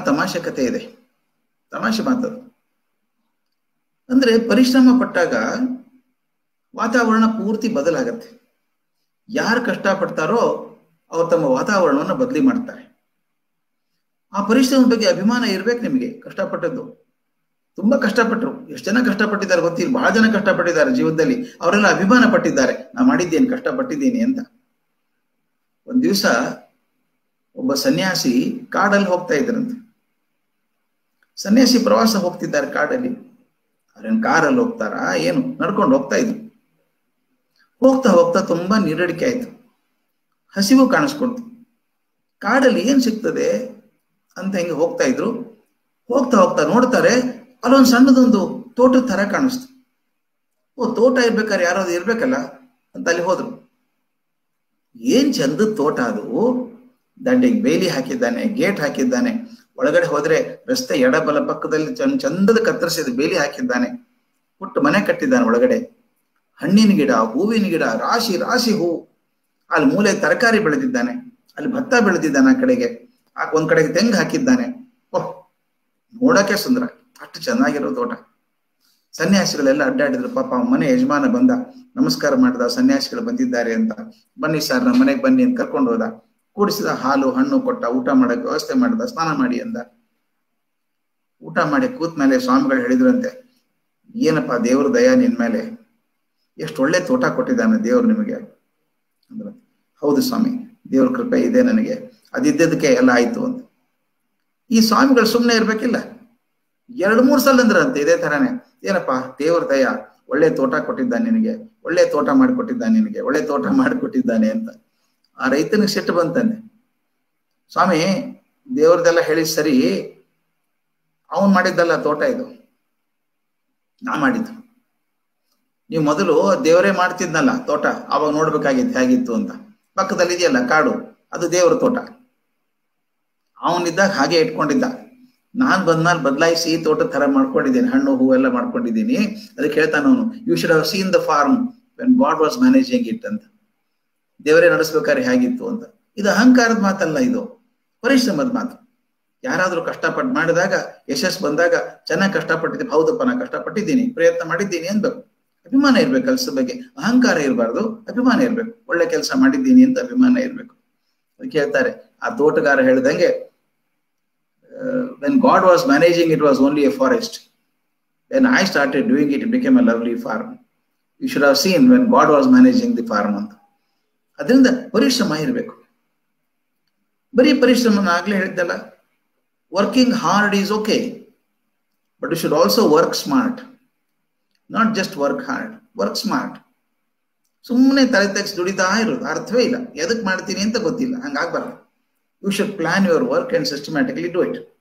ತಮಾಷೆ ಕಥೆ ಇದೆ ತಮಾಷೆ ಮಾತದು ಅಂದ್ರೆ ಪರಿಶ್ರಮ ಪಟ್ಟಾಗ ವಾತಾವರಣ ಪೂರ್ತಿ ಬದಲಾಗತ್ತೆ ಯಾರು ಕಷ್ಟಪಡ್ತಾರೋ ಅವ್ರು ತಮ್ಮ ವಾತಾವರಣವನ್ನು ಬದಲಿ ಮಾಡ್ತಾರೆ ಆ ಪರಿಶ್ರಮದ ಬಗ್ಗೆ ಅಭಿಮಾನ ಇರ್ಬೇಕು ನಿಮಗೆ ಕಷ್ಟಪಟ್ಟದ್ದು ತುಂಬಾ ಕಷ್ಟಪಟ್ಟರು ಎಷ್ಟು ಜನ ಕಷ್ಟಪಟ್ಟಿದ್ದಾರೆ ಗೊತ್ತಿಲ್ಲ ಬಹಳ ಜನ ಕಷ್ಟಪಟ್ಟಿದ್ದಾರೆ ಜೀವನದಲ್ಲಿ ಅವರೆಲ್ಲ ಅಭಿಮಾನ ಪಟ್ಟಿದ್ದಾರೆ ನಾ ಮಾಡಿದ್ದೇನೆ ಕಷ್ಟಪಟ್ಟಿದ್ದೀನಿ ಅಂತ ಒಂದ್ ದಿವಸ ಒಬ್ಬ ಸನ್ಯಾಸಿ ಕಾಡಲ್ಲಿ ಹೋಗ್ತಾ ಇದ್ರಂತೆ ಸನ್ಯಾಸಿ ಪ್ರವಾಸ ಹೋಗ್ತಿದ್ದಾರೆ ಕಾಡಲ್ಲಿ ಅವ್ರೇನ್ ಕಾರಲ್ಲಿ ಹೋಗ್ತಾರಾ ಏನು ನಡ್ಕೊಂಡು ಹೋಗ್ತಾ ಇದ್ರು ಹೋಗ್ತಾ ಹೋಗ್ತಾ ತುಂಬಾ ನೀರಡಿಕೆ ಆಯ್ತು ಹಸಿವು ಕಾಣಿಸ್ಕೊಳ್ತು ಕಾಡಲ್ಲಿ ಏನ್ ಸಿಗ್ತದೆ ಅಂತ ಹಿಂಗೆ ಹೋಗ್ತಾ ಇದ್ರು ಹೋಗ್ತಾ ಹೋಗ್ತಾ ನೋಡ್ತಾರೆ ಅಲ್ಲೊಂದು ಸಣ್ಣದೊಂದು ತೋಟದ ತರ ಕಾಣಿಸ್ತು ಓ ತೋಟ ಇರ್ಬೇಕಾದ್ರೆ ಯಾರಾದ್ರು ಇರ್ಬೇಕಲ್ಲ ಅಂತ ಅಲ್ಲಿ ಹೋದ್ರು ಏನ್ ಚಂದದ ತೋಟ ಅದು ದಂಡೆಗೆ ಬೇಲಿ ಹಾಕಿದ್ದಾನೆ ಗೇಟ್ ಹಾಕಿದ್ದಾನೆ ಒಳಗಡೆ ಹೋದ್ರೆ ರಸ್ತೆ ಎಡಬಲ ಪಕ್ಕದಲ್ಲಿ ಚಂದ ಚಂದದ ಕತ್ತರಿಸಿದ ಬೇಲಿ ಹಾಕಿದ್ದಾನೆ ಪುಟ್ಟ ಮನೆ ಕಟ್ಟಿದ್ದಾನೆ ಒಳಗಡೆ ಹಣ್ಣಿನ ಗಿಡ ಹೂವಿನ ಗಿಡ ರಾಶಿ ರಾಶಿ ಹೂ ಅಲ್ಲಿ ಮೂಲೆ ತರಕಾರಿ ಬೆಳೆದಿದ್ದಾನೆ ಅಲ್ಲಿ ಭತ್ತ ಬೆಳೆದಿದ್ದಾನೆ ಆ ಕಡೆಗೆ ಆ ಒಂದ್ ಕಡೆಗೆ ತೆಂಗು ಹಾಕಿದ್ದಾನೆ ಓಹ್ ನೋಡಕ್ಕೆ ಸುಂದರ ಅಷ್ಟು ಚೆನ್ನಾಗಿರೋ ತೋಟ ಸನ್ಯಾಸಿಗಳೆಲ್ಲ ಅಡ್ಡಾಡಿದ್ರು ಪಾಪ ಮನೆ ಯಜಮಾನ ಬಂದ ನಮಸ್ಕಾರ ಮಾಡಿದ ಸನ್ಯಾಸಿಗಳು ಬಂದಿದ್ದಾರೆ ಅಂತ ಬನ್ನಿ ಸರ್ ನಮ್ಮ ಮನೆಗೆ ಬನ್ನಿ ಅಂತ ಕರ್ಕೊಂಡು ಹೋದ ಕೂಡಿಸಿದ ಹಾಲು ಹಣ್ಣು ಕೊಟ್ಟ ಊಟ ಮಾಡಕ್ ವ್ಯವಸ್ಥೆ ಮಾಡಿದ ಸ್ನಾನ ಮಾಡಿ ಅಂದ ಊಟ ಮಾಡಿ ಕೂತ್ ಮೇಲೆ ಸ್ವಾಮಿಗಳು ಹೇಳಿದ್ರಂತೆ ಏನಪ್ಪಾ ದೇವ್ರ ದಯ ನಿನ್ ಮೇಲೆ ಎಷ್ಟು ಒಳ್ಳೆ ತೋಟ ಕೊಟ್ಟಿದ್ದಾನೆ ದೇವ್ರು ನಿಮಗೆ ಅಂದ್ರ ಹೌದು ಸ್ವಾಮಿ ದೇವ್ರ ಕೃಪೆ ಇದೆ ನನಗೆ ಅದಿದ್ದದಕ್ಕೆ ಎಲ್ಲ ಆಯ್ತು ಅಂತ ಈ ಸ್ವಾಮಿಗಳು ಸುಮ್ಮನೆ ಇರ್ಬೇಕಿಲ್ಲ ಎರಡು ಮೂರು ಸಲ ಅಂದ್ರಂತೆ ಇದೇ ತರಾನೇ ಏನಪ್ಪಾ ದೇವ್ರ ದಯ ಒಳ್ಳೆ ತೋಟ ಕೊಟ್ಟಿದ್ದಾನೆ ನಿನಗೆ ಒಳ್ಳೆ ತೋಟ ಮಾಡಿಕೊಟ್ಟಿದ್ದಾನೆ ನಿನಗೆ ಒಳ್ಳೆ ತೋಟ ಮಾಡಿಕೊಟ್ಟಿದ್ದಾನೆ ಅಂತ ಆ ರೈತನಿಗೆ ಸಿಟ್ಟು ಬಂತಾನೆ ಸ್ವಾಮಿ ದೇವ್ರದೆಲ್ಲ ಹೇಳಿ ಸರಿ ಅವನ್ ಮಾಡಿದ್ದಲ್ಲ ತೋಟ ಇದು ನಾ ಮಾಡಿದ್ದು ನೀವು ಮೊದಲು ದೇವರೇ ಮಾಡ್ತಿದ್ನಲ್ಲ ತೋಟ ಅವಾಗ ನೋಡ್ಬೇಕಾಗಿತ್ತು ಹೇಗಿತ್ತು ಅಂತ ಪಕ್ಕದಲ್ಲಿ ಇದೆಯಲ್ಲ ಕಾಡು ಅದು ದೇವರ ತೋಟ ಅವನಿದ್ದಾಗ ಹಾಗೆ ಇಟ್ಕೊಂಡಿದ್ದ ನಾನ್ ಬಂದ್ಮೇಲೆ ಬದಲಾಯಿಸಿ ಈ ತೋಟದ ತರ ಮಾಡ್ಕೊಂಡಿದ್ದೀನಿ ಹಣ್ಣು ಹೂವೆಲ್ಲ ಮಾಡ್ಕೊಂಡಿದ್ದೀನಿ ಅದಕ್ಕೆ ಹೇಳ್ತಾನ ಅವನು you should have seen the farm when God was managing it ಅಂತ ದೇವರೇ ನಡೆಸ್ಬೇಕಾದ್ರೆ ಹೇಗಿತ್ತು ಅಂತ ಇದು ಅಹಂಕಾರದ ಮಾತಲ್ಲ ಇದು ಪರಿಶ್ರಮದ ಮಾತು ಯಾರಾದ್ರೂ ಕಷ್ಟಪಟ್ಟು ಮಾಡಿದಾಗ ಯಶಸ್ ಬಂದಾಗ ಚೆನ್ನಾಗಿ ಕಷ್ಟಪಟ್ಟಿದ್ದೀನಿ ಹೌದಪ್ಪ ನಾ ಕಷ್ಟಪಟ್ಟಿದ್ದೀನಿ ಪ್ರಯತ್ನ ಮಾಡಿದ್ದೀನಿ ಅನ್ಬೇಕು ಅಭಿಮಾನ ಇರ್ಬೇಕು ಕೆಲಸದ ಬಗ್ಗೆ ಅಹಂಕಾರ ಇರಬಾರ್ದು ಅಭಿಮಾನ ಇರ್ಬೇಕು ಒಳ್ಳೆ ಕೆಲಸ ಮಾಡಿದ್ದೀನಿ ಅಂತ ಅಭಿಮಾನ ಇರ್ಬೇಕು ಅದಕ್ಕೆ ಹೇಳ್ತಾರೆ ಆ ತೋಟಗಾರ ಹೇಳ್ದಂಗೆ when God was managing it was only a forest when I started doing it become a lovely farm you should have seen when God was managing the farm ಅಂತ ಅದರಿಂದ ಪರಿಶ್ರಮ ಇರಬೇಕು ಬರೀ ಪರಿಶ್ರಮ ಆಗ್ಲೇ ಹೇಳಿದ್ದಲ್ಲ working hard is okay but you should also work smart not just work hard work smart ಸುಮ್ಮನೆ ತಲೆ ತೆಗ್ಸಿ ದುಡಿತಾ ಇರೋದು ಅರ್ಥವೇ ಇಲ್ಲ ಎದಕ್ ಮಾಡ್ತೀನಿ ಅಂತ ಗೊತ್ತಿಲ್ಲ ಹಂಗಾಗ್ಬಾರ್ದು you should plan your work and systematically do it